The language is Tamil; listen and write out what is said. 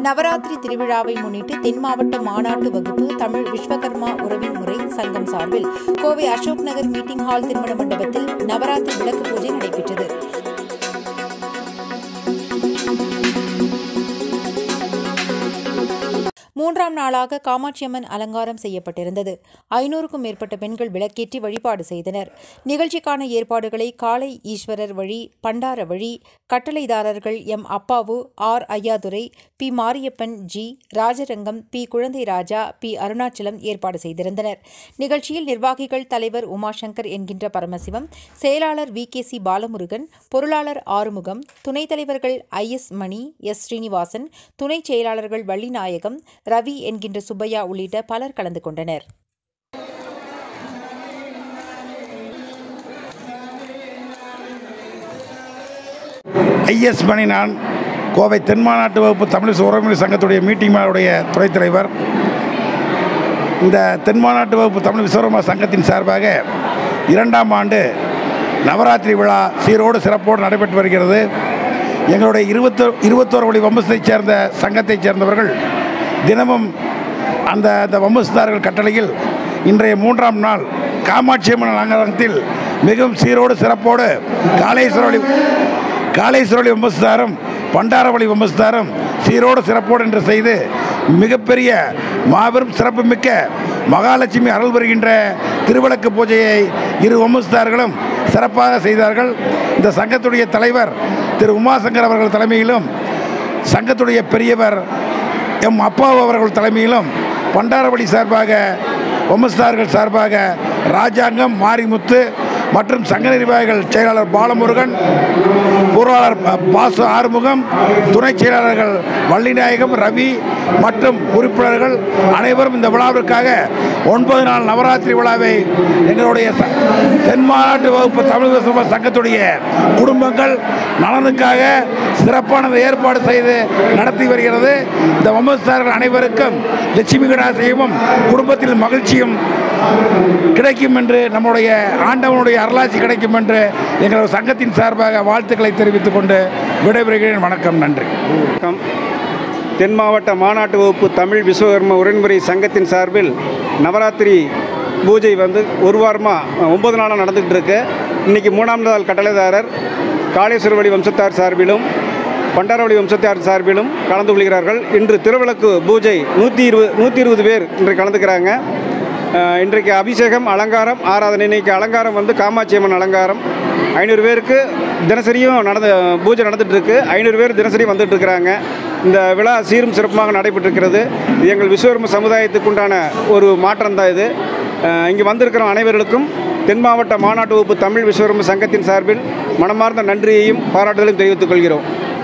நவராத்திரி திருவிழாவை முன்னிட்டு தென் மாவட்ட மாநாட்டு வகுப்பு தமிழ் விஸ்வகர்மா உறவின் முறை சங்கம் சார்பில் கோவை அசோக் நகர் மீட்டிங் ஹால் திருமண மண்டபத்தில் நவராத்திரி விளக்கு பூஜை நடைபெற்றது மூன்றாம் நாளாக காமாட்சியம்மன் அலங்காரம் செய்யப்பட்டிருந்தது ஐநூறுக்கும் மேற்பட்ட பெண்கள் விளக்கேற்றி வழிபாடு செய்தனர் நிகழ்ச்சிக்கான ஏற்பாடுகளை காளை ஈஸ்வரர் வழி பண்டார வழி கட்டளைதாரர்கள் M Appavu R Ayyadurai P Mariappan G Rajarangam P Kuzhandai Raja B Arunachalam ஏற்பாடு செய்திருந்தனர் நிகழ்ச்சியில் நிர்வாகிகள் தலைவர் உமாசங்கர் என்கின்ற பரமசிவம் செயலாளர் வி கே சி பாலமுருகன் பொருளாளர் ஆறுமுகம் துணைத் தலைவர்கள் I S Mani S Srinivasan துணைச் செயலாளர்கள் வள்ளிநாயகம் ரவி என்கின்ற சுப்பையா உள்ளிட்ட பலர் கலந்து கொண்டனர் ஐஎஸ் மணி நான் கோவை தென்மாநாட்டு வகுப்பு தமிழ் உறவினர் சங்கத்துடைய மீட்டிங் மேலுடைய துணைத் தலைவர் இந்த தென்மாநாட்டு வகுப்பு தமிழ் விஸ்வரமா சங்கத்தின் சார்பாக இரண்டாம் ஆண்டு நவராத்திரி விழா சீரோடு சிறப்போடு நடைபெற்று வருகிறது எங்களுடைய இருபத்தோ இருபத்தோரு வழி வம்சத்தைச் சேர்ந்த சங்கத்தைச் சேர்ந்தவர்கள் தினமும் அந்த அந்த வம்சத்தார்கள் கட்டளையில் இன்றைய மூன்றாம் நாள் காமாட்சியம்மன் அலங்காரத்தில் மிகவும் சீரோடு சிறப்போடு காளேஸ்வரவழி காளேஸ்வரவழி வம்சத்தாரும் பண்டாரவழி வம்சத்தாரும் சீரோடு சிறப்போடு என்று செய்து மிகப்பெரிய மாபெரும் சிறப்புமிக்க மகாலட்சுமி அருள் வருகின்ற திருவிளக்கு பூஜையை இரு வம்சத்தார்களும் சிறப்பாக செய்தார்கள் இந்த சங்கத்துடைய தலைவர் திரு உமாசங்கர் அவர்கள் தலைமையிலும் சங்கத்துடைய பெரியவர் எம் அப்பாவு அவர்கள் தலைமையிலும் பண்டாரவழி சார்பாக வம்சத்தார்கள் சார்பாக ராஜாங்கம் மாரிமுத்து மற்றும் சங்க நிர்வாகிகள் செயலாளர் பாலமுருகன் பொருளாளர் ப- பாசு ஆறுமுகம் துணை செயலாளர்கள் வள்ளிநாயகம் ரவி மற்றும் உறுப்பினர்கள் அனைவரும் இந்த விழாவிற்காக ஒன்பது நாள் நவராத்திரி விழாவை எங்களுடைய ச- தென் மாநாட்டு வகுப்பு தமிழ் விசுவ சங்கத்துடைய குடும்பங்கள் நலனுக்காக சிறப்பான ஏற்பாடு செய்து நடத்தி வருகிறது இந்த வம்சத்தார்கள் அனைவருக்கும் லட்சுமி கடாசையும் குடும்பத்தில் மகிழ்ச்சியும் கிடைக்கும் என்று நம்முடைய ஆண்டவனுடைய அருளாட்சி கிடைக்கும் என்று எங்களது சங்கத்தின் சார்பாக வாழ்த்துக்களை தெரிவித்துக் கொண்டு விடைபெறுகிறேன் வணக்கம் நன்றி வணக்கம் தென் மாவட்ட மாநாட்டு வகுப்பு தமிழ் விஸ்வகர்ம உடன்முறை சங்கத்தின் சார்பில் நவராத்திரி பூஜை வந்து ஒரு வாரமாக ஒன்பது நாளாக நடந்துகிட்டு இருக்கு இன்றைக்கி மூணாம் நாள் கட்டளைதாரர் காளேஸ்வரவழி வம்சத்தார் சார்பிலும் பண்டாரவழி வம்சத்தார் சார்பிலும் கலந்து கொள்கிறார்கள் இன்று திருவிளக்கு பூஜை நூற்றி இருபது நூற்றி இருபது பேர் இன்று கலந்துக்கிறாங்க அஹ், இன்றைக்கு அபிஷேகம் அலங்காரம் ஆராதனை இன்னைக்கு அலங்காரம் வந்து காமாட்சி அம்மன் அலங்காரம் ஐநூறு பேருக்கு தினசரியும் நடந்து பூஜை நடந்துட்டு இருக்கு ஐநூறு பேர் தினசரி வந்துட்டு இருக்கிறாங்க இந்த விழா சீரும் சிறப்புமாக நடைபெற்றிருக்கிறது இது எங்கள் விஸ்வகர்ம சமுதாயத்துக்கு உண்டான ஒரு மாற்றம் தான் இது அஹ், இங்கு வந்திருக்கிற அனைவர்களுக்கும் தென் மாவட்ட மாநாட்டு வகுப்பு தமிழ் விஸ்வகர்ம சங்கத்தின் சார்பில் மனமார்ந்த நன்றியையும் பாராட்டுதலையும் தெரிவித்துக் கொள்கிறோம்